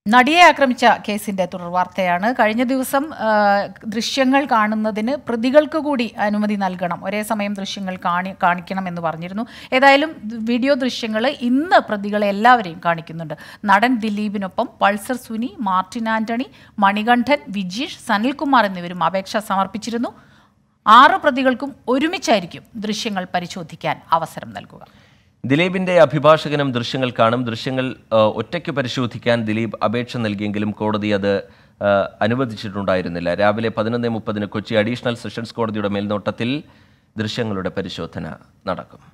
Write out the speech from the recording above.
നടിയെ ആക്രമിച്ച കേസിന്റെ തുടർവാർത്തയാണ് കഴിഞ്ഞ ദിവസം ആ, ദൃശ്യങ്ങൾ കാണുന്നതിന് പ്രതികൾക്ക് കൂടി അനുമതി നൽകണം ഒരേ സമയം ദൃശ്യങ്ങൾ കാണി കാണിക്കണം എന്ന് പറഞ്ഞിരുന്നു ഏതായാലും വീഡിയോ ദൃശ്യങ്ങൾ ഇന്ന് പ്രതികളെ എല്ലാവരെയും കാണിക്കുന്നുണ്ട് നടൻ ദിലീപിനൊപ്പം പൾസർ സുനി മാർട്ടിൻ ആന്റണി മണികണ്ഠൻ വിജീഷ് സനിൽകുമാർ എന്നിവരും അപേക്ഷ സമർപ്പിച്ചിരുന്നു ആറ് പ്രതികൾക്കും ഒരുമിച്ചായിരിക്കും ദൃശ്യങ്ങൾ പരിശോധിക്കാൻ അവസരം നൽകുക ദിലീപിന്റെ അഭിഭാഷകനും ദൃശ്യങ്ങൾ കാണും ദൃശ്യങ്ങൾ ആ, ഒറ്റയ്ക്ക് പരിശോധിക്കാൻ ദിലീപ് അപേക്ഷ നൽകിയെങ്കിലും കോടതി അത് ആ, അനുവദിച്ചിട്ടുണ്ടായിരുന്നില്ല രാവിലെ പതിനൊന്ന് മുപ്പതിന് കൊച്ചി അഡീഷണൽ സെഷൻസ് കോടതിയുടെ മേൽനോട്ടത്തിൽ ദൃശ്യങ്ങളുടെ പരിശോധന നടക്കും